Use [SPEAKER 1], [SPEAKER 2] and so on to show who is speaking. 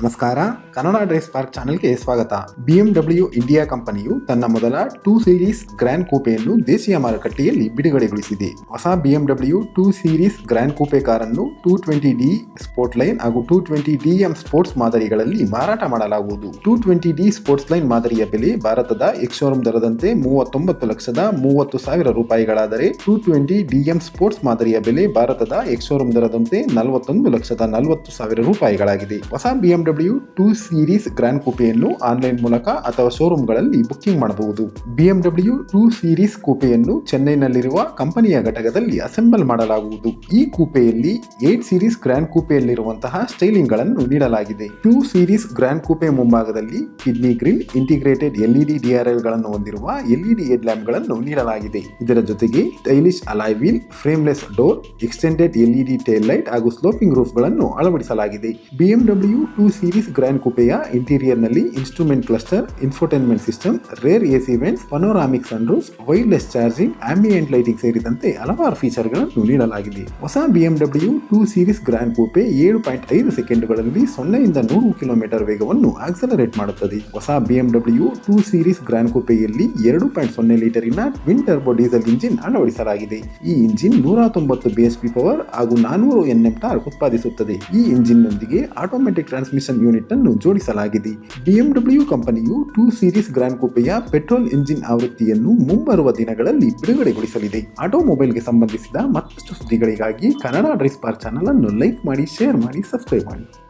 [SPEAKER 1] ನಮಸ್ಕಾರ Kannada drive spark ಚಾನೆಲ್ಗೆ ಸ್ವಾಗತ ಬಿಎಂಡಬ್ಲ್ಯೂ ಇಂಡಿಯಾ ಕಂಪನಿಯು ತನ್ನ ಮೊದಲ ಟೂ ಸೀರೀಸ್ ಗ್ರ್ಯಾಂಡ್ ಕೂಪೆಯನ್ನು ದೇಶೀಯ ಮಾರುಕಟ್ಟೆಯಲ್ಲಿ ಬಿಡುಗಡೆಗೊಳಿಸಿದೆ ಹೊಸ BMW two series grand coupe ಕಾರನ್ನು two twenty D sport line ಹಾಗೂ ಟೂ ಟ್ವೆಂಟಿ ಡಿಎಂ ಸ್ಪೋರ್ಟ್ಸ್ ಮಾದರಿಗಳಲ್ಲಿ ಮಾರಾಟ ಮಾಡಲಾಗುವುದು two twenty D sports line ಮಾದರಿಯ ಬೆಲೆ ಭಾರತದ ಎಕ್ಸ್ಶೋರೂಮ್ ದರದಂತೆ ಮೂವತ್ತೊಂಬತ್ತು ಲಕ್ಷದ ಮೂವತ್ತು ಸಾವಿರ ರೂಪಾಯಿಗಳಾದರೆ ಟೂ ಟ್ವೆಂಟಿ ಡಿಎಂ ಸ್ಪೋರ್ಟ್ಸ್ ಮಾದರಿಯ ಬೆಲೆ ಭಾರತದ ಎಕ್ಸ್ಶೋರೂಮ್ ದರದಂತೆ ನಲವತ್ತೊಂದು ಲಕ್ಷದ ನಲವತ್ತು ಸಾವಿರ ರೂಪಾಯಿಗಳಾಗಿದೆ ಹೊಸ ಬಿಎಂಡಬ್ಲ್ಯೂ ಟೂ ಸೀರೀಸ್ ಗ್ರ್ಯಾಂಡ್ ಕೂಪೆಯನ್ನು ಆನ್ಲೈನ್ ಮೂಲಕ ಅಥವಾ ಶೋರೂಮ್ಗಳಲ್ಲಿ ಬುಕ್ಕಿಂಗ್ ಮಾಡಬಹುದು ಬಿಎಂಡಬ್ಲ್ಯೂ ಟೂ ಸೀರೀಸ್ ಕೂಪೆಯನ್ನು ಚೆನ್ನೈನಲ್ಲಿರುವ ಕಂಪನಿಯ ಘಟಕದಲ್ಲಿ ಅಸೆಂಬಲ್ ಮಾಡಲಾಗುವುದು ಈ ಕೂಪೆಯಲ್ಲಿ ಏಟ್ ಸೀರೀಸ್ ಗ್ರ್ಯಾಂಡ್ ಕೂಪೆಯಲ್ಲಿರುವಂತಹ ಸ್ಟೈಲಿಂಗ್ ಗಳನ್ನು ನೀಡಲಾಗಿದೆ ಟೂ ಸೀರೀಸ್ ಗ್ರ್ಯಾಂಡ್ ಕೂಪೆ ಮುಂಭಾಗದಲ್ಲಿ kidney grill integrated LED DRL ಗಳನ್ನು ಹೊಂದಿರುವ ಎಲ್ಇಡಿ ಹೆಡ್ ಲ್ಯಾಂಪ್ ಗಳನ್ನು ನೀಡಲಾಗಿದೆ ಇದರ ಜೊತೆಗೆ stylish alloy wheel frameless door extended LED tail light ಹಾಗೂ ಸ್ಲೋಪಿಂಗ್ ರೂಫ್ ಗಳನ್ನು ಅಳವಡಿಸಲಾಗಿದೆ BMW two series grand ಕೂಪೆಯ interior ನಲ್ಲಿ instrument cluster infotainment system rear AC vents panoramic sunroof wireless charging ambient lighting ಸೇರಿದಂತೆ ಹಲವಾರು ಫೀಚರ್ ಗಳನ್ನು ನೀಡಲಾಗಿದೆ ಹೊಸ BMW two series grand coupe ಏಳು ಪಾಯಿಂಟ್ ಐದು ಸೆಕೆಂಡ್ಗಳಲ್ಲಿ ಸೊನ್ನೆಯಿಂದ ನೂರು ಕಿಲೋಮೀಟರ್ ವೇಗವನ್ನು ಆಕ್ಸಲರೇಟ್ ಮಾಡುತ್ತದೆ ಹೊಸ ಬಿಎಂಡಬ್ಲ್ಯೂ ಟೂ ಸೀರೀಸ್ ಗ್ರ್ಯಾಂಡ್ ಕೂಪೆಯಲ್ಲಿ ಎರಡು ಪಾಯಿಂಟ್ ಸೊನ್ನೆ ಲೀಟರಿನ ಟ್ವಿನ್ ಟರ್ಬೋ ಡೀಸೆಲ್ ಇಂಜಿನ್ ಅಳವಡಿಸಲಾಗಿದೆ ಈ ಇಂಜಿನ್ ನೂರ ತೊಂಬತ್ತು ಬಿಎಸ್ಪಿ ಪವರ್ ಹಾಗೂ ನಾನೂರು ಎನ್ಎಂ ಟಾರ್ಕ್ ಉತ್ಪಾದಿಸುತ್ತದೆ ಈ ಇಂಜಿನ್ ನೊಂದಿಗೆ ಆಟೋಮೆಟಿಕ್ ಟ್ರಾನ್ಸ್ಮಿಷನ್ ಯೂನಿಟ್ ಅನ್ನು ಜೋಡಿಸಲಾಗಿದೆ ಬಿಎಂಡಬ್ಲ್ಯೂ ಕಂಪನಿಯು ಟೂ ಸೀರೀಸ್ ಗ್ರ್ಯಾಂಡ್ ಕೂಪೆಯ ಪೆಟ್ರೋಲ್ ಇಂಜಿನ್ ಆವೃತ್ತಿಯನ್ನು ಮುಂಬರುವ ದಿನಗಳಲ್ಲಿ ಬಿಡುಗಡೆಗೊಳಿಸಲಿದೆ ಆಟೋಮೊಬೈಲ್ಗೆ ಸಂಬಂಧಿಸಿದ ಮತ್ತಷ್ಟು ಸುದ್ದಿಗಳಿಗಾಗಿ ಕನ್ನಡ ಡ್ರೈಸ್ ಪಾರ್ ಚಾನಲ್ ಅನ್ನು ಲೈಕ್ ಮಾಡಿ ಶೇರ್ ಮಾಡಿ ಸಬ್ಸ್ಕ್ರೈಬ್ ಮಾಡಿ